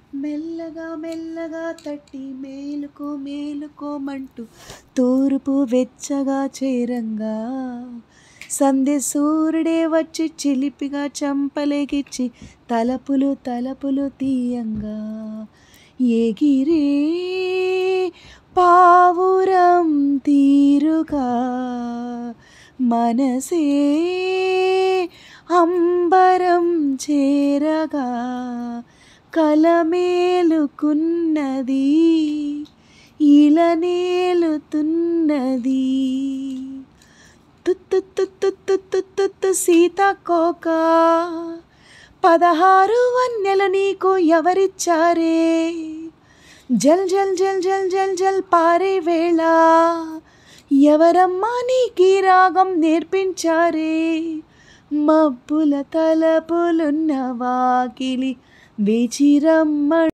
మెల్లగా మెల్లగా తట్టి మేలుకో మేలుకోమంటూ తూర్పు వెచ్చగా చేరంగా సంధ్య సూర్యుడే వచ్చి చిలిపిగా చంపలేగిచ్చి తలపులు తలపులు తీయంగా ఎగిరే పావురం తీరుగా మనసే అంబరం చేరగా కలమేలుకున్నది ఇలనేలుతున్నది తుత్తు తుత్తు తుత్తు తుత్తు సీతాకోక పదహారు వన్నెలు నీకు ఎవరిచ్చారే జల్ జల్ జల్ జల్ జల్ జల్ పారే వేళ ఎవరమ్మా నీకీ రాగం నేర్పించారే మబ్బుల తలపులున్న వాకిలి వేచిరమ్మ